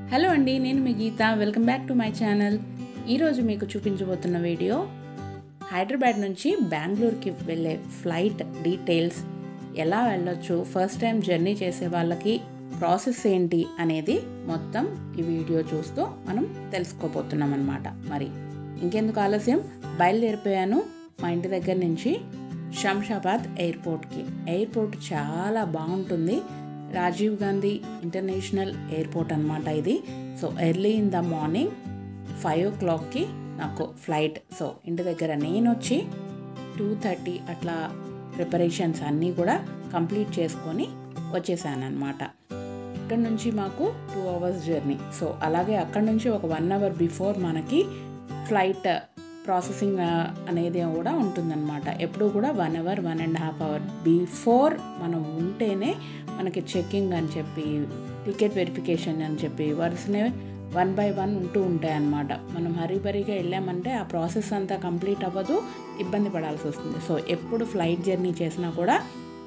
Hello అండి నేను మీ Geetha welcome back to my channel ఈరోజు మీకు చూపించబోతున్న వీడియో హైదరాబాద్ నుంచి బెంగళూరుకి వెళ్ళే ఫ్లైట్ డీటెయిల్స్ ఎలా వెళ్ళొచ్చు ఫస్ట్ టైం జర్నీ చేసే వాళ్ళకి ప్రాసెస్ ఏంటి అనేది మొత్తం ఈ వీడియో చూస్తూ మనం తెలుసుకోబోతున్నాం అనమాట మరి ఇంకెందుకు ఆలస్యం బయలుదేరిపోయాను మా ఇంటి దగ్గర నుంచి శంషాబాద్ ఎయిర్పోర్ట్కి ఎయిర్పోర్ట్ చాలా బాగుంటుంది రాజీవ్ గాంధీ ఇంటర్నేషనల్ ఎయిర్పోర్ట్ అనమాట ఇది so early in the morning five ఓ క్లాక్కి నాకు ఫ్లైట్ సో ఇంటి దగ్గర నేను వచ్చి టూ థర్టీ అట్లా ప్రిపరేషన్స్ అన్నీ కూడా కంప్లీట్ చేసుకొని వచ్చేసాను అనమాట ఇక్కడ నుంచి మాకు టూ అవర్స్ జర్నీ సో అలాగే అక్కడ నుంచి ఒక వన్ అవర్ బిఫోర్ మనకి ఫ్లైట్ ప్రాసెసింగ్ అనేది కూడా ఉంటుందన్నమాట ఎప్పుడు కూడా one hour one and half hour before మనం ఉంటేనే మనకి చెక్కింగ్ అని చెప్పి టికెట్ వెరిఫికేషన్ అని చెప్పి వరుసనే వన్ బై వన్ ఉంటూ ఉంటాయి అన్నమాట మనం హరీబరీగా వెళ్ళామంటే ఆ ప్రాసెస్ అంతా కంప్లీట్ అవ్వదు ఇబ్బంది పడాల్సి వస్తుంది సో ఎప్పుడు ఫ్లైట్ జర్నీ చేసినా కూడా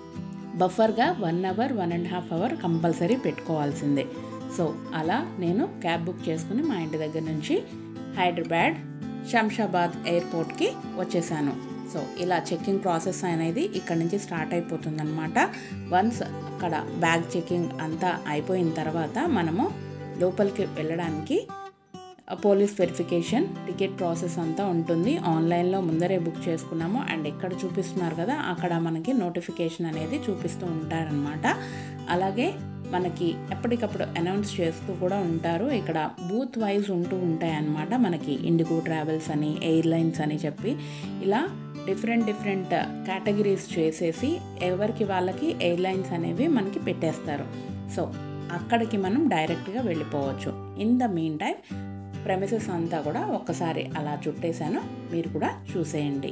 బఫర్గా one hour one and half hour compulsory పెట్టుకోవాల్సిందే సో అలా నేను క్యాబ్ బుక్ చేసుకుని మా ఇంటి దగ్గర నుంచి హైదరాబాద్ శంషాబాద్ ఎయిర్పోర్ట్కి వచ్చేసాను సో ఇలా చెక్కింగ్ ప్రాసెస్ అనేది ఇక్కడ నుంచి స్టార్ట్ అయిపోతుంది అనమాట వన్స్ అక్కడ బ్యాగ్ చెకింగ్ అంతా అయిపోయిన తర్వాత మనము లోపలికి వెళ్ళడానికి పోలీస్ వెరిఫికేషన్ టికెట్ ప్రాసెస్ అంతా ఉంటుంది ఆన్లైన్లో ముందరే బుక్ చేసుకున్నాము అండ్ ఎక్కడ చూపిస్తున్నారు కదా అక్కడ మనకి నోటిఫికేషన్ అనేది చూపిస్తూ ఉంటారనమాట అలాగే మనకి ఎప్పటికప్పుడు అనౌన్స్ చేస్తూ కూడా ఉంటారు ఇక్కడ బూత్ వైజ్ ఉంటూ ఉంటాయన్నమాట మనకి ఇండిగో ట్రావెల్స్ అని ఎయిర్లైన్స్ అని చెప్పి ఇలా డిఫరెంట్ డిఫరెంట్ కేటగిరీస్ చేసేసి ఎవరికి వాళ్ళకి ఎయిర్లైన్స్ అనేవి మనకి పెట్టేస్తారు సో అక్కడికి మనం డైరెక్ట్గా వెళ్ళిపోవచ్చు in the mean time premises అంతా కూడా ఒక్కసారి అలా చుట్టేశాను మీరు కూడా చూసేయండి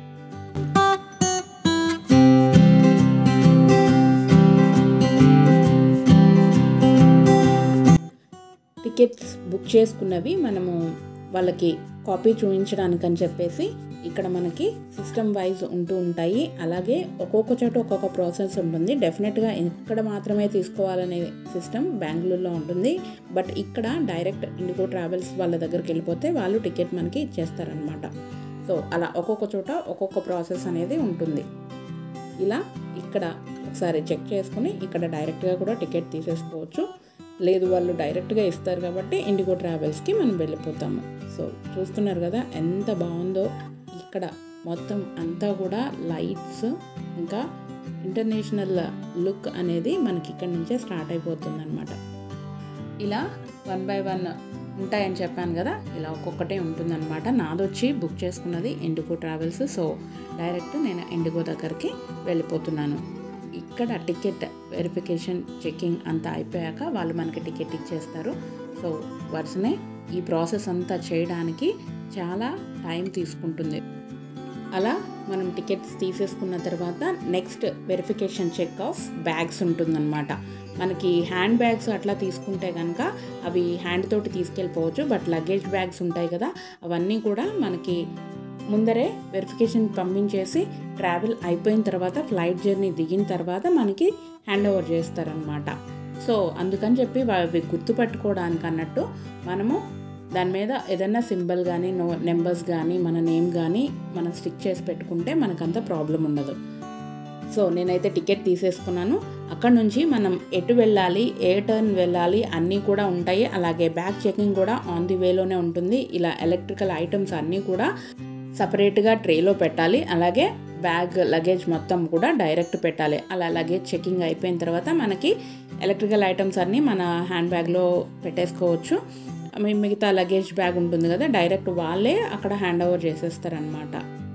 టికెట్స్ బుక్ చేసుకున్నవి మనము వాళ్ళకి కాపీ చూపించడానికని చెప్పేసి ఇక్కడ మనకి సిస్టమ్ వైజ్ ఉంటూ ఉంటాయి అలాగే ఒక్కొక్క చోట ఒక్కొక్క ప్రాసెస్ ఉంటుంది డెఫినెట్గా ఇక్కడ మాత్రమే తీసుకోవాలనే సిస్టమ్ బెంగళూరులో ఉంటుంది బట్ ఇక్కడ డైరెక్ట్ ఇండిగో ట్రావెల్స్ వాళ్ళ దగ్గరికి వెళ్ళిపోతే వాళ్ళు టికెట్ మనకి ఇచ్చేస్తారనమాట సో అలా ఒక్కొక్క చోట ఒక్కొక్క ప్రాసెస్ అనేది ఉంటుంది ఇలా ఇక్కడ ఒకసారి చెక్ చేసుకుని ఇక్కడ డైరెక్ట్గా కూడా టికెట్ తీసేసుకోవచ్చు లేదు వాళ్ళు డైరెక్ట్గా ఇస్తారు కాబట్టి ఇండిగో ట్రావెల్స్కి మనం వెళ్ళిపోతాము సో చూస్తున్నారు కదా ఎంత బాగుందో ఇక్కడ మొత్తం అంతా కూడా లైట్స్ ఇంకా ఇంటర్నేషనల్ లుక్ అనేది మనకి ఇక్కడ నుంచే స్టార్ట్ అయిపోతుంది అనమాట ఇలా వన్ బై వన్ ఉంటాయని చెప్పాను కదా ఇలా ఒక్కొక్కటే ఉంటుందన్నమాట నాదొచ్చి బుక్ చేసుకున్నది ఇండిగో ట్రావెల్స్ సో డైరెక్ట్ నేను ఇండిగో దగ్గరికి వెళ్ళిపోతున్నాను ఇక్కడ టికెట్ వెరిఫికేషన్ చెకింగ్ అంతా అయిపోయాక వాళ్ళు మనకి టికెట్ ఇచ్చేస్తారు సో వరుసనే ఈ ప్రాసెస్ అంతా చేయడానికి చాలా టైం తీసుకుంటుంది అలా మనం టికెట్స్ తీసేసుకున్న తర్వాత next verification check of bags ఉంటుందన్నమాట మనకి హ్యాండ్ బ్యాగ్స్ అట్లా తీసుకుంటే కనుక అవి హ్యాండ్ తోటి తీసుకెళ్ళిపోవచ్చు బట్ లగేజ్ బ్యాగ్స్ ఉంటాయి కదా అవన్నీ కూడా మనకి ముందరే వెరిఫికేషన్ పంపించేసి ట్రావెల్ అయిపోయిన తర్వాత ఫ్లైట్ జర్నీ దిగిన తర్వాత మనకి హ్యాండ్ ఓవర్ చేస్తారనమాట సో అందుకని చెప్పి అవి గుర్తుపట్టుకోవడానికి అన్నట్టు మనము దాని మీద ఏదైనా సింబల్ కానీ నో నెంబర్స్ కానీ మన నేమ్ కానీ మనం స్టిక్ చేసి పెట్టుకుంటే మనకంత ప్రాబ్లం ఉండదు సో నేనైతే టికెట్ తీసేసుకున్నాను అక్కడ నుంచి మనం ఎటు వెళ్ళాలి ఏ టర్న్ వెళ్ళాలి అన్నీ కూడా ఉంటాయి అలాగే బ్యాగ్ చెకింగ్ కూడా ఆన్ ది వేలోనే ఉంటుంది ఇలా ఎలక్ట్రికల్ ఐటమ్స్ అన్నీ కూడా సపరేట్గా ట్రేలో పెట్టాలి అలాగే బ్యాగ్ లగేజ్ మొత్తం కూడా డైరెక్ట్ పెట్టాలి అలా లగేజ్ చెకింగ్ అయిపోయిన తర్వాత మనకి ఎలక్ట్రికల్ ఐటమ్స్ అన్నీ మన హ్యాండ్ బ్యాగ్లో పెట్టేసుకోవచ్చు మిగతా లగేజ్ బ్యాగ్ ఉంటుంది కదా డైరెక్ట్ వాళ్ళే అక్కడ హ్యాండ్ ఓవర్ చేసేస్తారనమాట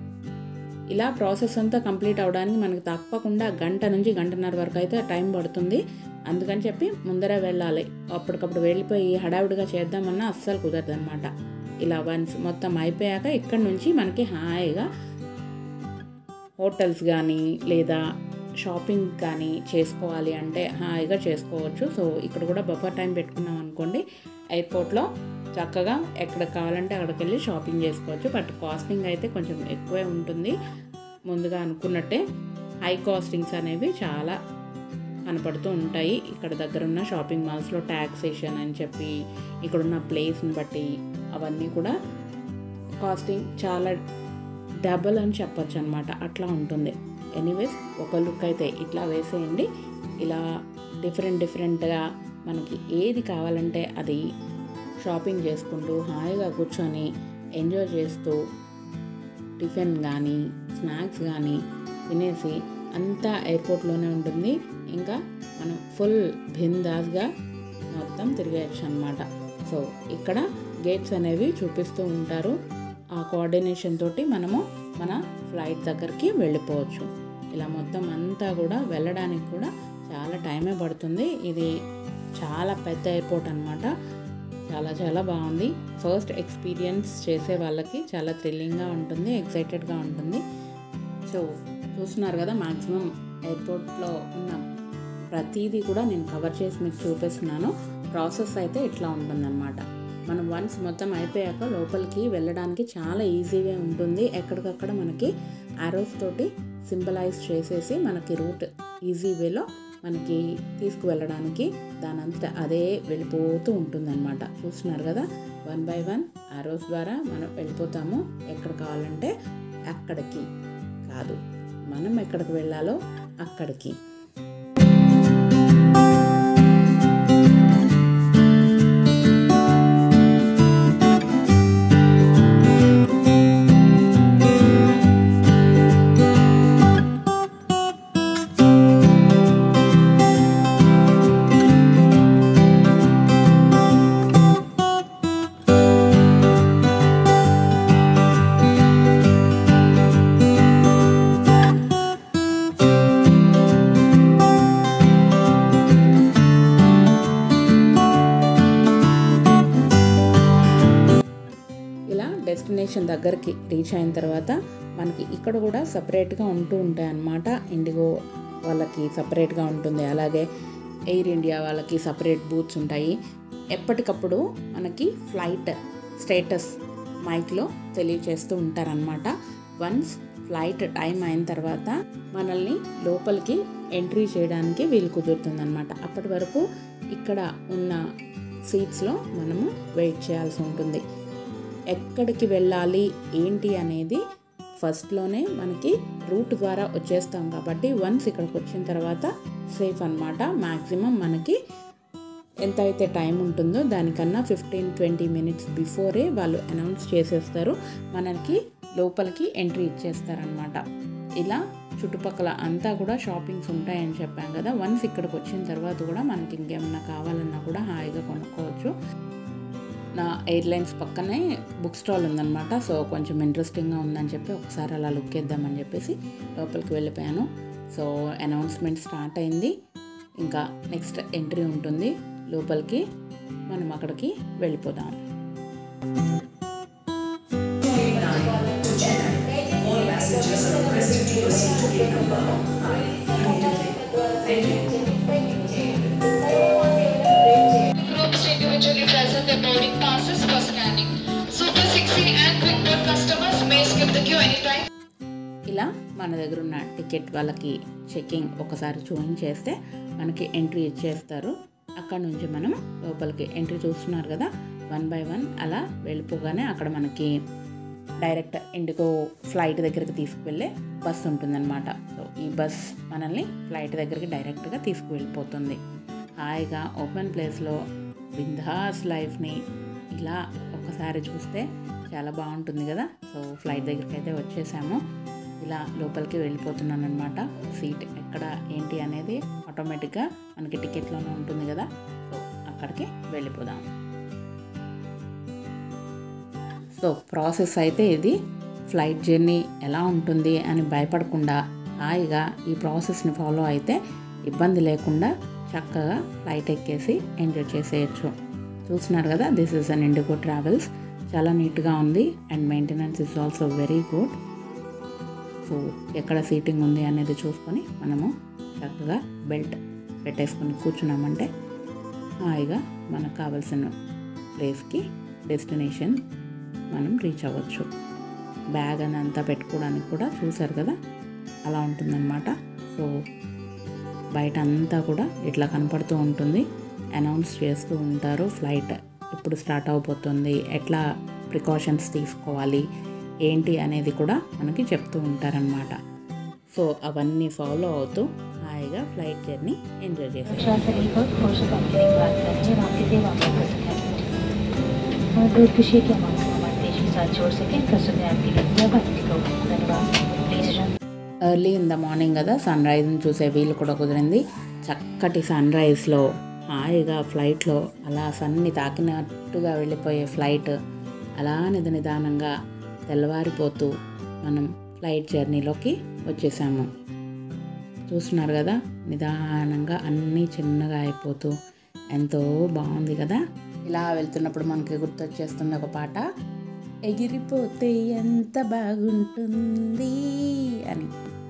ఇలా ప్రాసెస్ అంతా కంప్లీట్ అవడానికి మనకు తప్పకుండా గంట నుంచి గంటన్నర వరకు అయితే టైం పడుతుంది అందుకని చెప్పి ముందరే వెళ్ళాలి అప్పటికప్పుడు వెళ్ళిపోయి హడావిడిగా చేద్దామన్నా అస్సలు కుదరదు అనమాట ఇలా వన్స్ మొత్తం అయిపోయాక ఇక్కడ నుంచి మనకి హాయిగా హోటల్స్ కానీ లేదా షాపింగ్ కానీ చేసుకోవాలి అంటే హాయిగా చేసుకోవచ్చు సో ఇక్కడ కూడా బఫర్ టైం పెట్టుకున్నాం అనుకోండి ఎయిర్పోర్ట్లో చక్కగా ఎక్కడ కావాలంటే అక్కడికి వెళ్ళి షాపింగ్ చేసుకోవచ్చు బట్ కాస్టింగ్ అయితే కొంచెం ఎక్కువే ఉంటుంది ముందుగా అనుకున్నట్టే హై కాస్టింగ్స్ అనేవి చాలా కనపడుతూ ఉంటాయి ఇక్కడ దగ్గర ఉన్న షాపింగ్ మాల్స్లో ట్యాక్సేషన్ అని చెప్పి ఇక్కడున్న ప్లేస్ని బట్టి అవన్నీ కూడా కాస్టింగ్ చాలా డబల్ అని చెప్పొచ్చు అనమాట అట్లా ఉంటుంది ఎనీవేస్ ఒక లుక్ అయితే ఇట్లా వేసేయండి ఇలా డిఫరెంట్ డిఫరెంట్గా మనకి ఏది కావాలంటే అది షాపింగ్ చేసుకుంటూ హాయిగా కూర్చొని ఎంజాయ్ చేస్తూ టిఫిన్ కానీ స్నాక్స్ కానీ తినేసి అంతా ఎయిర్పోర్ట్లోనే ఉంటుంది ఇంకా మనం ఫుల్ బిందాస్గా మొత్తం తిరిగేయచ్చు అనమాట సో ఇక్కడ గేట్స్ అనేవి చూపిస్తూ ఉంటారు ఆ కోఆర్డినేషన్ తోటి మనము మన ఫ్లైట్ దగ్గరికి వెళ్ళిపోవచ్చు ఇలా మొత్తం అంతా కూడా వెళ్ళడానికి కూడా చాలా టైమే పడుతుంది ఇది చాలా పెద్ద ఎయిర్పోర్ట్ అనమాట చాలా చాలా బాగుంది ఫస్ట్ ఎక్స్పీరియన్స్ చేసే వాళ్ళకి చాలా థ్రిల్లింగ్గా ఉంటుంది ఎక్సైటెడ్గా ఉంటుంది సో చూస్తున్నారు కదా మ్యాక్సిమం ఎయిర్పోర్ట్లో ఉన్న ప్రతిదీ కూడా నేను కవర్ చేసి మీకు చూపిస్తున్నాను ప్రాసెస్ అయితే ఇట్లా ఉంటుందన్నమాట మనం వన్స్ మొత్తం అయిపోయాక లోపలికి వెళ్ళడానికి చాలా ఈజీగా ఉంటుంది ఎక్కడికక్కడ మనకి ఆరోస్ తోటి సింబలైజ్ చేసేసి మనకి రూట్ ఈజీ వేలో మనకి తీసుకువెళ్ళడానికి దానంతట అదే వెళ్ళిపోతూ ఉంటుందన్నమాట చూస్తున్నారు కదా వన్ బై వన్ ఆరోస్ ద్వారా మనం వెళ్ళిపోతాము ఎక్కడ కావాలంటే అక్కడికి కాదు మనం ఎక్కడికి వెళ్ళాలో అక్కడికి ఇలా డెస్టినేషన్ దగ్గరికి రీచ్ అయిన తర్వాత మనకి ఇక్కడ కూడా సపరేట్గా ఉంటూ ఉంటాయి అన్నమాట ఇండిగో వాళ్ళకి సపరేట్గా ఉంటుంది అలాగే ఎయిర్ ఇండియా వాళ్ళకి సపరేట్ బూత్స్ ఉంటాయి ఎప్పటికప్పుడు మనకి ఫ్లైట్ స్టేటస్ మైక్లో తెలియచేస్తూ ఉంటారనమాట వన్స్ ఫ్లైట్ టైం అయిన తర్వాత మనల్ని లోపలికి ఎంట్రీ చేయడానికి వీలు కుదురుతుందన్నమాట అప్పటి వరకు ఇక్కడ ఉన్న సీట్స్లో మనము వెయిట్ చేయాల్సి ఉంటుంది ఎక్కడికి వెళ్ళాలి ఏంటి అనేది ఫస్ట్లోనే మనకి రూట్ ద్వారా వచ్చేస్తాం కాబట్టి వన్స్ ఇక్కడికి వచ్చిన తర్వాత సేఫ్ అనమాట మ్యాక్సిమం మనకి ఎంత అయితే టైం ఉంటుందో దానికన్నా ఫిఫ్టీన్ ట్వంటీ మినిట్స్ బిఫోరే వాళ్ళు అనౌన్స్ చేసేస్తారు మనకి లోపలికి ఎంట్రీ ఇచ్చేస్తారనమాట ఇలా చుట్టుపక్కల అంతా కూడా షాపింగ్స్ ఉంటాయని చెప్పాం కదా వన్స్ ఇక్కడికి వచ్చిన తర్వాత కూడా మనకి ఇంకేమన్నా కావాలన్నా కూడా హాయిగా కొనుక్కోవచ్చు నా ఎయిర్లైన్స్ పక్కనే బుక్ స్టాల్ ఉందన్నమాట సో కొంచెం ఇంట్రెస్టింగ్గా ఉందని చెప్పి ఒకసారి అలా లుక్ వేద్దామని చెప్పేసి లోపలికి వెళ్ళిపోయాను సో అనౌన్స్మెంట్ స్టార్ట్ అయింది ఇంకా నెక్స్ట్ ఎంట్రీ ఉంటుంది లోపలికి మనం అక్కడికి వెళ్ళిపోదాం Groups individually present their boarding passes for scanning. Super 60 and quick board customers may skip the queue anytime. ఇలా మన దగ్గర ఉన్న టికెట్ వాళ్ళకి చెకింగ్ ఒకసారి చూపించేస్తే మనకి ఎంట్రీ ఇచ్చేస్తారు అక్కడ నుంచి మనం లోపలికి ఎంట్రీ చూస్తున్నారు కదా వన్ బై వన్ అలా వెళ్ళిపోగానే అక్కడ మనకి డైరెక్ట్ ఇండిగో ఫ్లైట్ దగ్గరికి తీసుకువెళ్ళే బస్ ఉంటుందన్నమాట సో ఈ బస్ మనల్ని ఫ్లైట్ దగ్గరికి డైరెక్ట్గా తీసుకువెళ్ళిపోతుంది హాయిగా ఓపెన్ ప్లేస్లో బిందాస్ లైఫ్ని ఇలా ఒక్కసారి చూస్తే చాలా బాగుంటుంది కదా సో ఫ్లైట్ దగ్గరికి అయితే వచ్చేసాము ఇలా లోపలికి వెళ్ళిపోతున్నాను అనమాట సీట్ ఎక్కడ ఏంటి అనేది ఆటోమేటిక్గా మనకి టికెట్లోనే ఉంటుంది కదా సో అక్కడికి వెళ్ళిపోదాం సో ప్రాసెస్ అయితే ఇది ఫ్లైట్ జర్నీ ఎలా ఉంటుంది అని భయపడకుండా హాయిగా ఈ ప్రాసెస్ని ఫాలో అయితే ఇబ్బంది లేకుండా చక్కగా ఫ్లైట్ ఎక్కేసి ఎంజాయ్ చేసేయచ్చు చూస్తున్నారు కదా this is an IndiGo travels చాలా నీట్గా ఉంది and maintenance is also very good so ఎక్కడ సీటింగ్ ఉంది అనేది చూసుకొని మనము చక్కగా బెల్ట్ పెట్టేసుకొని కూర్చున్నామంటే హాయిగా మనకు కావాల్సిన ప్లేస్కి డెస్టినేషన్ మనం రీచ్ అవ్వచ్చు బ్యాగ్ అని అంతా పెట్టుకోవడానికి కూడా చూసారు కదా అలా ఉంటుందన్నమాట సో బయట అంతా కూడా ఇట్లా కనపడుతూ ఉంటుంది అనౌన్స్ చేస్తూ ఉంటారు ఫ్లైట్ ఇప్పుడు స్టార్ట్ అవబోతుంది ఎట్లా ప్రికాషన్స్ తీసుకోవాలి ఏంటి అనేది కూడా మనకి చెప్తూ ఉంటారనమాట సో అవన్నీ ఫాలో అవుతూ హాయిగా ఫ్లైట్ జర్నీ ఎంజాయ్ చేసాం सुरक्षा से लेकर घोषित कंपनी की बात करेंगे वापसी से वापस कर सकें और दूर खुशी के मामले में हमारे देश के साथ जोड़ सकें प्रस्तुत है आपके लिए यह भारत को धन्यवाद please run early in the morning కదా సన్ రైజ్ని చూసే వీలు కూడా కుదిరింది చక్కటి సన్ రైజ్లో హాయిగా ఫ్లైట్లో అలా సన్ని తాకినట్టుగా వెళ్ళిపోయే ఫ్లైట్ అలా నిద నిదానంగా తెల్లవారిపోతూ మనం ఫ్లైట్ జర్నీలోకి వచ్చేసాము చూస్తున్నారు కదా నిదానంగా అన్నీ చిన్నగా అయిపోతూ ఎంతో బాగుంది కదా ఇలా వెళ్తున్నప్పుడు మనకి గుర్తొచ్చేస్తుంది ఒక పాట ఎగిరిపోతే ఎంత బాగుంటుంది అని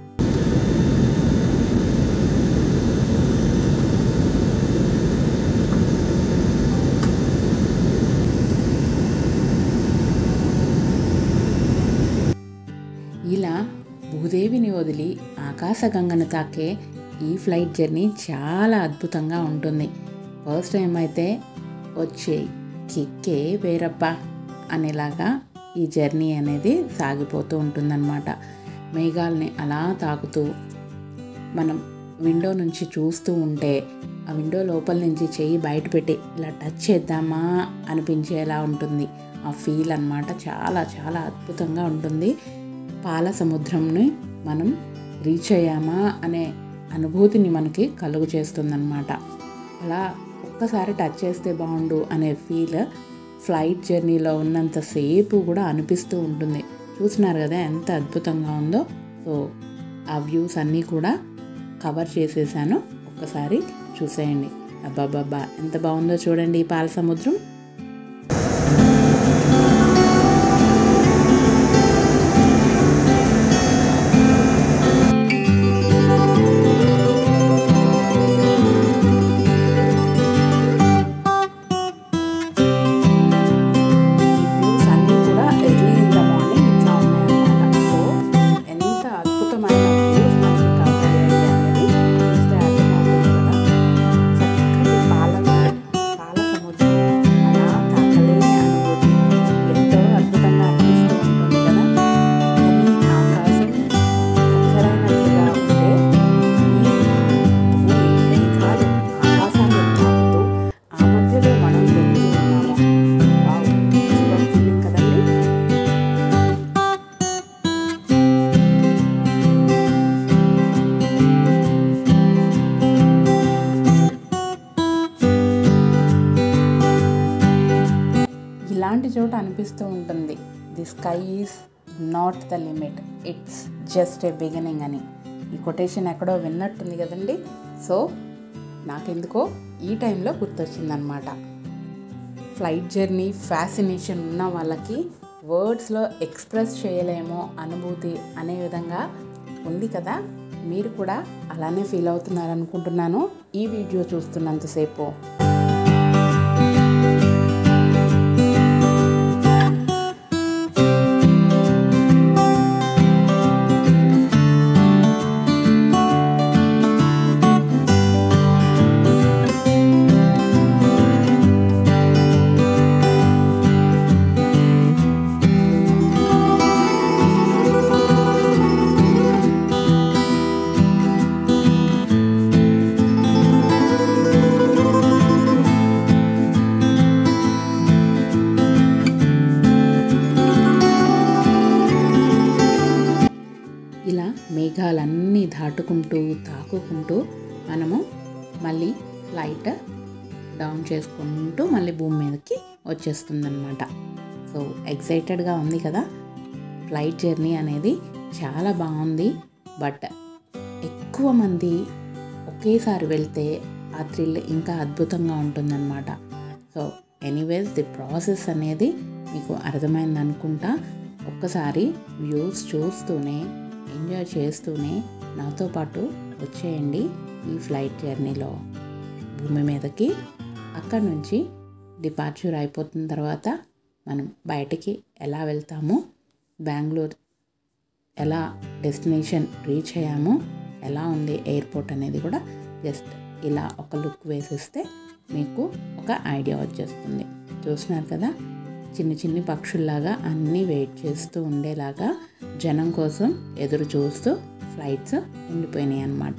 ఇలా భూదేవిని వదిలి ఆకాశగంగను తాకే ఈ ఫ్లైట్ జర్నీ చాలా అద్భుతంగా ఉంటుంది ఫస్ట్ టైం అయితే వచ్చే కిక్కే వేరబ్బా అనేలాగా ఈ జర్నీ అనేది సాగిపోతూ ఉంటుందన్నమాట మేఘాలని అలా తాకుతూ మనం విండో నుంచి చూస్తూ ఉంటే ఆ విండో లోపల నుంచి చెయ్యి బయట పెట్టి ఇలా టచ్ చేద్దామా అనిపించేలా ఉంటుంది ఆ ఫీల్ అన్నమాట చాలా చాలా అద్భుతంగా ఉంటుంది పాల సముద్రంని మనం రీచ్ అయ్యామా అనే అనుభూతిని మనకి కలుగు చేస్తుందన్నమాట అలా ఒక్కసారి టచ్ చేస్తే బాగుండు అనే ఫీల్ ఫ్లైట్ జర్నీలో ఉన్నంతసేపు కూడా అనిపిస్తూ ఉంటుంది చూస్తున్నారు కదా ఎంత అద్భుతంగా ఉందో సో ఆ వ్యూస్ అన్నీ కూడా కవర్ చేసేసాను ఒక్కసారి చూసేయండి అబ్బాబ్బాబ్బా ఎంత బాగుందో చూడండి ఈ పాల సముద్రం వ్యూస్ అన్నీ కూడా ఎర్లీ ఇన్ ద మార్నింగ్ ఇట్లా ఉన్నాయన్నమాట సో ఎంత అద్భుతమైన వ్యూస్ మనకి కవర్ అయ్యాయి అనేది చూస్తే అర్థమవుతుంది కదా చక్కటి పాల పాల సముద్రం అలా తాకలేని అనుభూతి ఎంతో అద్భుతంగా అనిపిస్తూ ఉంటుంది కదా కానీ ఆకాశం దగ్గరైనట్టుగా ఉంటే ఈ భూమి మేఘాలు ఆకాశాన్ని తాకుతూ ఆ మధ్యలో మనం వెళ్తూ ఉన్నాము వావ్ సూపర్ ఫీలింగ్ కదండి ఇలాంటి చోట అనిపిస్తూ ఉంటుంది the sky is not the limit it's just a beginning అని ఈ కొటేషన్ ఎక్కడో విన్నట్టుంది కదండి సో నాకెందుకో ఈ టైంలో గుర్తొచ్చిందనమాట ఫ్లైట్ జర్నీ ఫ్యాసినేషన్ ఉన్న వాళ్ళకి వర్డ్స్లో ఎక్స్ప్రెస్ చేయలేమో అనుభూతి అనే విధంగా ఉంది కదా మీరు కూడా అలానే ఫీల్ అవుతున్నారనుకుంటున్నాను ఈ వీడియో చూస్తున్నంతసేపు ఇలా మేఘాలన్నీ దాటుకుంటూ తాకుకుంటూ మనము మళ్ళీ ఫ్లైట్ డౌన్ చేసుకుంటూ మళ్ళీ భూమి మీదకి వచ్చేస్తుందన్నమాట సో ఎక్సైటెడ్గా ఉంది కదా ఫ్లైట్ జర్నీ అనేది చాలా బాగుంది బట్ ఎక్కువ మంది ఒకేసారి వెళ్తే ఆ థ్రిల్ ఇంకా అద్భుతంగా ఉంటుందన్నమాట సో ఎనీవేస్ ది ప్రాసెస్ అనేది మీకు అర్థమైంది అనుకుంటా ఒక్కసారి వ్యూస్ చూస్తూనే ఎంజాయ్ చేస్తూనే నాతో పాటు వచ్చేయండి ఈ ఫ్లైట్ జర్నీలో భూమి మీదకి అక్కడ నుంచి డిపార్చర్ అయిపోతున్న తర్వాత మనం బయటికి ఎలా వెళ్తామో బెంగళూరు ఎలా డెస్టినేషన్ రీచ్ అయ్యామో ఎలా ఉంది ఎయిర్పోర్ట్ అనేది కూడా జస్ట్ ఇలా ఒక లుక్ వేసేస్తే మీకు ఒక ఐడియా వచ్చేస్తుంది చూస్తున్నారు కదా చిన్న చిన్ని పక్షుల్లాగా అన్నీ వెయిట్ చేస్తూ ఉండేలాగా జనం కోసం ఎదురు చూస్తూ ఫ్లైట్స్ ఉండిపోయినాయి అన్నమాట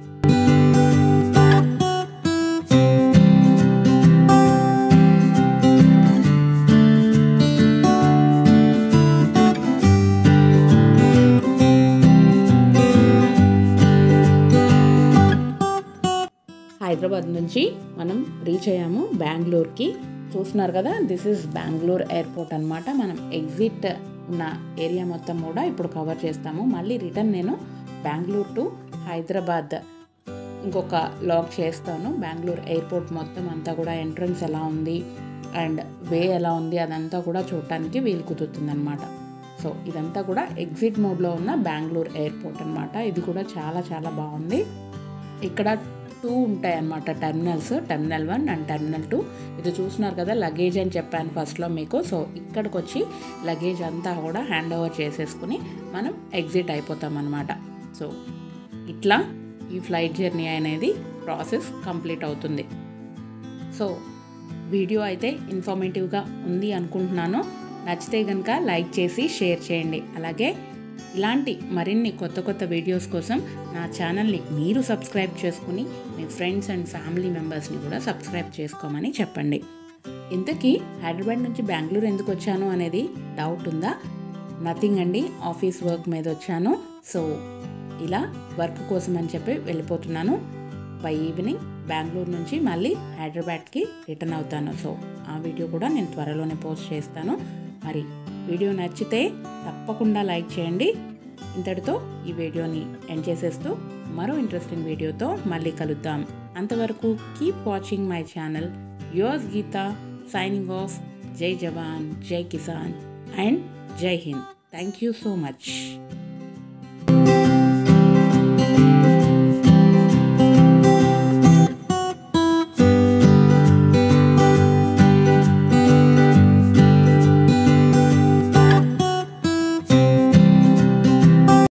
హైదరాబాద్ నుంచి మనం రీచ్ అయ్యాము బెంగళూరుకి చూస్తున్నారు కదా దిస్ ఇస్ బెంగళూరు ఎయిర్పోర్ట్ అనమాట మనం ఎగ్జిట్ ఉన్న ఏరియా మొత్తం కూడా ఇప్పుడు కవర్ చేస్తాము మళ్ళీ రిటర్న్ నేను బెంగళూరు టు హైదరాబాద్ ఇంకొక లాగ్ చేస్తాను బెంగళూరు ఎయిర్పోర్ట్ మొత్తం అంతా కూడా ఎంట్రన్స్ ఎలా ఉంది అండ్ వే ఎలా ఉంది అదంతా కూడా చూడటానికి వీలు కుదురుతుంది అనమాట సో ఇదంతా కూడా ఎగ్జిట్ మోడ్లో ఉన్న బెంగళూరు ఎయిర్పోర్ట్ అనమాట ఇది కూడా చాలా చాలా బాగుంది ఇక్కడ టూ ఉంటాయి అన్నమాట terminals terminal one and terminal two ఇది చూస్తున్నారు కదా లగేజ్ అని చెప్పాను ఫస్ట్లో మీకు సో ఇక్కడికి వచ్చి లగేజ్ అంతా కూడా హ్యాండ్ ఓవర్ చేసేసుకుని మనం ఎగ్జిట్ అయిపోతాం అనమాట సో ఇట్లా ఈ ఫ్లైట్ జర్నీ అనేది ప్రాసెస్ కంప్లీట్ అవుతుంది సో వీడియో అయితే ఇన్ఫర్మేటివ్గా ఉంది అనుకుంటున్నాను నచ్చితే కనుక లైక్ చేసి షేర్ చేయండి అలాగే ఇలాంటి మరిన్ని కొత్త కొత్త వీడియోస్ కోసం నా ఛానల్ని మీరు సబ్స్క్రైబ్ చేసుకుని మీ ఫ్రెండ్స్ అండ్ ఫ్యామిలీ మెంబర్స్ని కూడా సబ్స్క్రైబ్ చేసుకోమని చెప్పండి ఇంతకీ హైదరాబాద్ నుంచి బెంగళూరు ఎందుకు వచ్చాను అనేది డౌట్ ఉందా నథింగ్ అండి ఆఫీస్ వర్క్ మీద వచ్చాను సో ఇలా వర్క్ కోసం అని చెప్పి వెళ్ళిపోతున్నాను బై ఈవినింగ్ బెంగళూరు నుంచి మళ్ళీ హైదరాబాద్కి రిటర్న్ అవుతాను సో ఆ వీడియో కూడా నేను త్వరలోనే పోస్ట్ చేస్తాను మరి వీడియో నచ్చితే తప్పకుండా లైక్ చేయండి ఇంతటితో ఈ వీడియోని ఎండ్ చేసేస్తూ మరో ఇంట్రెస్టింగ్ వీడియోతో మళ్ళీ కలుద్దాం అంతవరకు keep watching my channel yours Geetha signing off జై జవాన్ జై కిసాన్ అండ్ జై హింద్ థ్యాంక్ యూ సో మచ్